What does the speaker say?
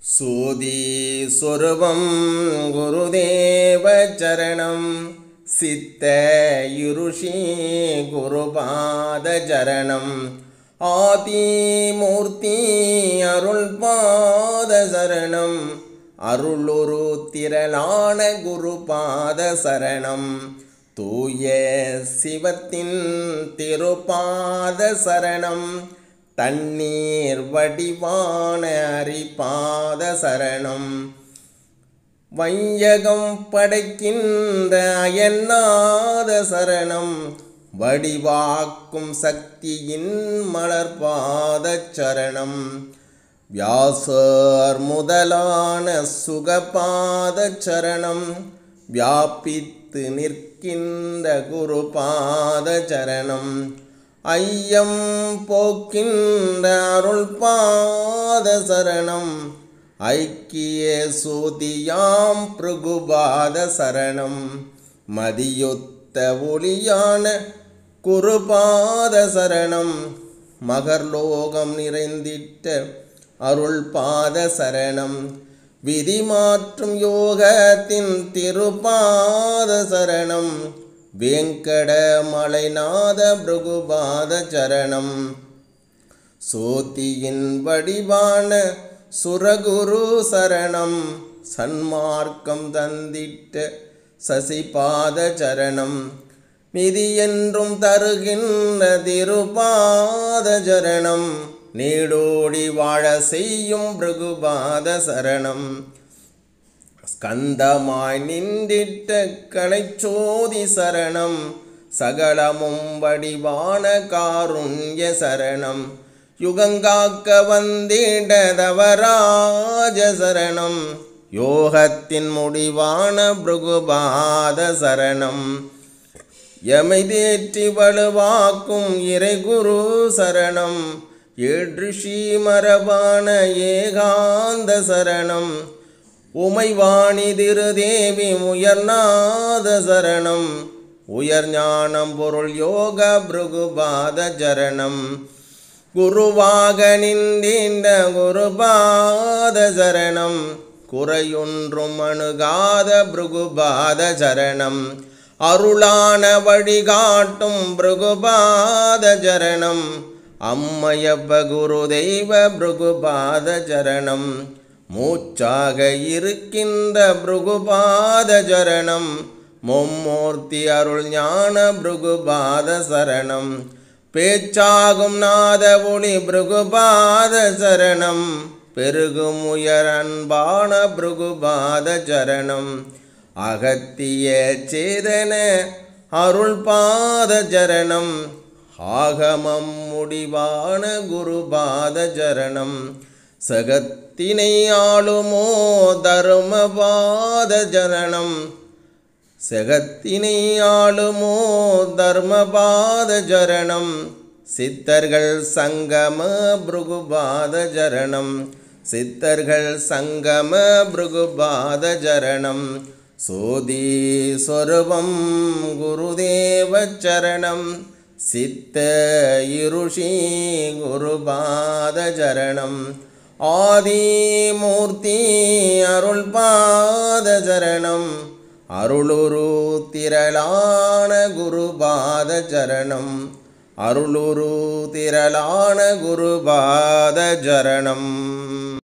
சோதி சொருபம் குருதேவ சரணம் சித்த இருஷி குருபாத சரணம் ஆதிமூர்த்தி அருள் பாத சரணம் அருளுரு திரளான குருபாத சரணம் தூய சிவத்தின் திருப்பாத சரணம் தண்ணீர் வடிவான அரிபாத சரணம் வையகம் படைக்கின்ற அயன்னாத சரணம் வடிவாக்கும் சக்தியின் மலர்பாத சரணம் வியாசர் முதலான சுகபாத சரணம் வியாபித்து நிற்கின்ற குருபாத சரணம் ஐயம் போக்கின்ற அருள் பாத சரணம் ஐக்கிய சோதியாம் பிருகுபாத சரணம் மதியொத்த ஒளியான குருபாத சரணம் மகர்லோகம் நிறைந்திட்ட அருள் பாத சரணம் விதி மாற்றும் யோகத்தின் திருப்பாத சரணம் வேங்கட மலைநாத பிருகுபாத சரணம் சோதியின் வடிவான சுரகுரு சரணம் சன்மார்க்கம் தந்திட்ட சசிபாத சரணம் நிதி என்றும் தருகின்ற திருபாத சரணம் நீடோடி வாழ செய்யும் பிருகுபாத சரணம் ஸ்கந்தமாய் நின்றிட்ட கலைச்சோதி சரணம் சகலமும் வடிவான காருண்ய சரணம் யுகங்காக்க வந்திடதவராஜ சரணம் யோகத்தின் முடிவான பிருகுபாத சரணம் எமை தேற்றி வலுவாக்கும் இறைகுரு சரணம் ஏழ்ரிஷி மரபான ஏகாந்த சரணம் உமைவாணி திருதேவி உயர்நாத சரணம் உயர் ஞானம் பொருள் யோக பிருகுபாத சரணம் குருவாக நின்றீண்ட குருபாத சரணம் குறையொன்றும் அணுகாத பிருகுபாத சரணம் அருளான வழிகாட்டும் பிருகுபாத சரணம் அம்மையப்ப குரு தெய்வ பிருகுபாத சரணம் மூச்சாக இருக்கின்ற பிருகுபாத சரணம் மும்மூர்த்தி அருள் ஞான பிருகுபாத சரணம் பேச்சாகும் நாத ஒளி பிருகுபாத சரணம் பெருகும் உயர் அன்பான பிருகுபாத சரணம் அகத்திய சேதன அருள் பாத சரணம் ஆகமம் முடிவான குருபாத சரணம் சகத்தினை ஆளுமோ தர்மபாத ஜனனம் செகத்தினை ஆளுமோ தர்மபாத ஜரணம் சித்தர்கள் சங்கம பிருகுபாத ஜரணம் சித்தர்கள் சங்கம பிருகுபாத ஜரணம் சோதி சொருபம் குருதேவ சரணம் சித்த இருஷி குருபாத ஜரணம் ஆதிமூர்த்தி அருள் பாத சரணம் அருளுரு திரளான குருபாத சரணம் அருளுரு திரளான குருபாத சரணம்